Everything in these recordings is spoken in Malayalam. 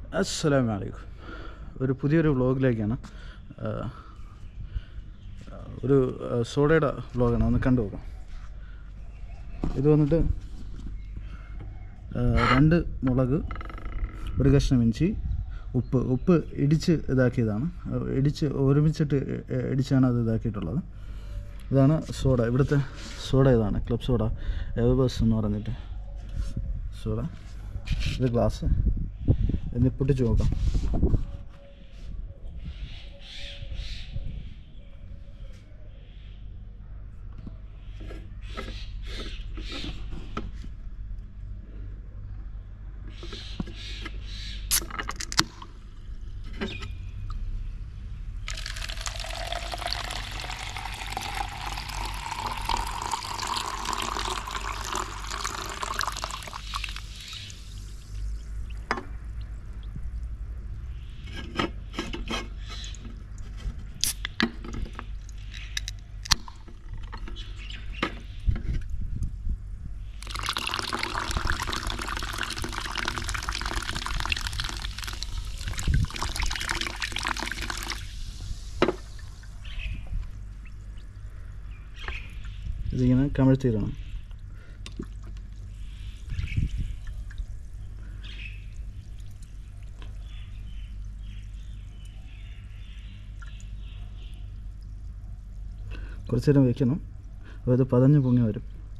അസ്സലാമു അലൈക്കും ഒരു പുതിയൊരു വ്ളോഗിലേക്കാണ് ആ, ഒരു ആ, സോഡയുടെ വ്ളോഗാണ് ഒന്ന് കണ്ടു നോക്കാം ഇത് വന്നിട്ട് ആ, രണ്ട് മുളക് ഒരു കഷ്ണം ഇഞ്ചി ഉപ്പ് ഉപ്പ് ഇടിച്ച് ഇതാക്കിയതാണ് ആ, ഇടിച്ച് ഒരുമിച്ചിട്ട് ഇ- ഇ- ഇടിച്ചാണ് അത് ഇതാക്കിയിട്ടുള്ളത് ഇതാണ് സോഡ ഇവിടുത്തെ സോഡ ഇതാണ് ക്ലബ് സോഡ എവബസ് എന്ന് പറഞ്ഞിട്ട് സോഡ ഇത് ഗ്ലാസ് എന്ന് പൊട്ടിച്ച് നോക്കാം ഇതിങ്ങനെ കമഴ്ത്തിയിടണം കുറച്ച് നേരം വെക്കണം അപ്പോൾ ഇത് പതഞ്ഞ് പൊങ്ങി വരും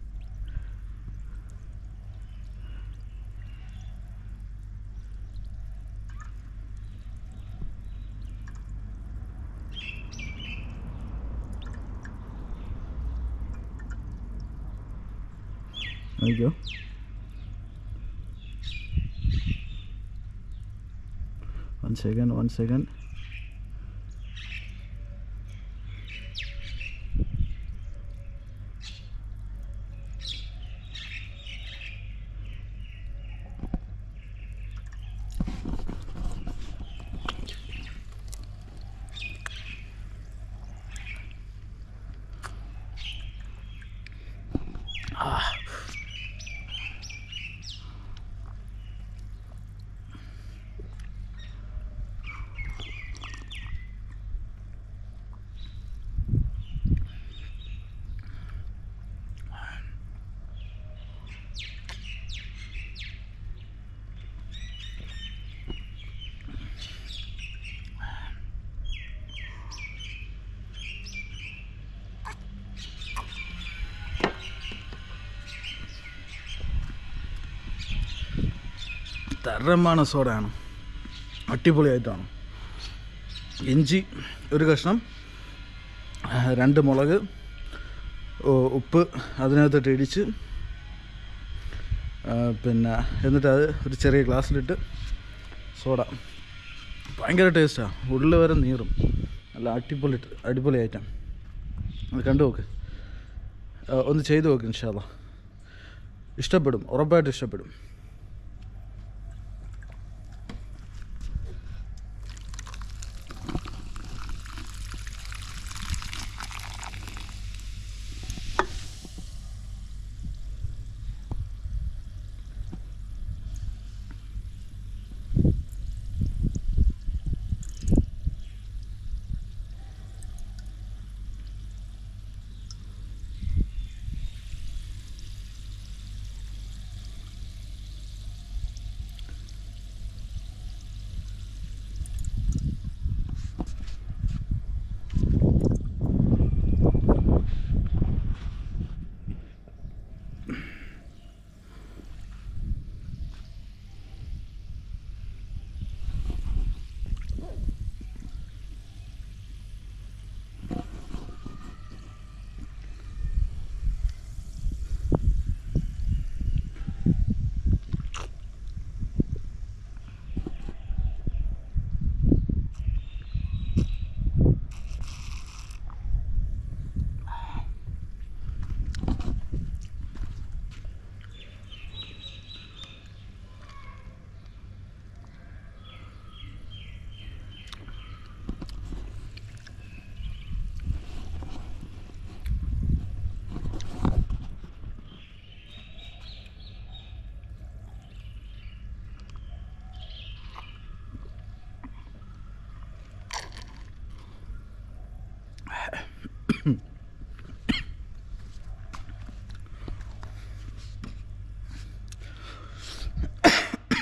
നോക്കിയോ വൺ സെക്കൻഡ് വൺ സെക്കൻഡ് തരമാണ് സോഡയാണ് അടിപൊളിയായിട്ടാണ് ഇഞ്ചി ഒരു കഷ്ണം ആ, രണ്ട് മുളക് ഓ, ഉപ്പ് അതിനകത്തിട്ട് ഇടിച്ച് ആ, പിന്നെ എന്നിട്ട് അത് ഒരു ചെറിയ ഗ്ലാസ്സിലിട്ട് സോഡ ഭയങ്കര ടേസ്റ്റാണ് ഉള്ളിൽ വരെ നീറും നല്ല അടിപൊളി അടിപൊളി ഐറ്റം അത് കണ്ടു നോക്ക് ആ, ഒന്ന് ചെയ്തു നോക്ക് ഇൻഷാല്ല ഇഷ്ടപ്പെടും ഉറപ്പായിട്ട് ഇഷ്ടപ്പെടും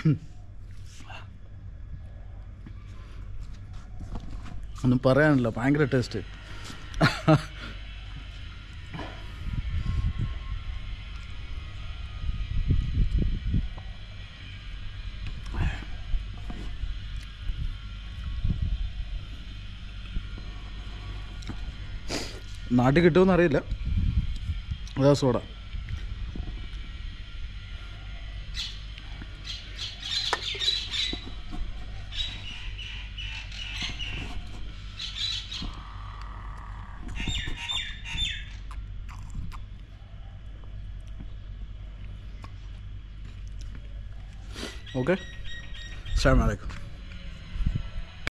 ഒന്നും പറയാനില്ല ഭയങ്കര ടേസ്റ്റ് നാട്ടിൽ കിട്ടുമെന്ന് അറിയില്ല അതാ സോഡ ഓക്കെ അസ്സാം വലൈക്കും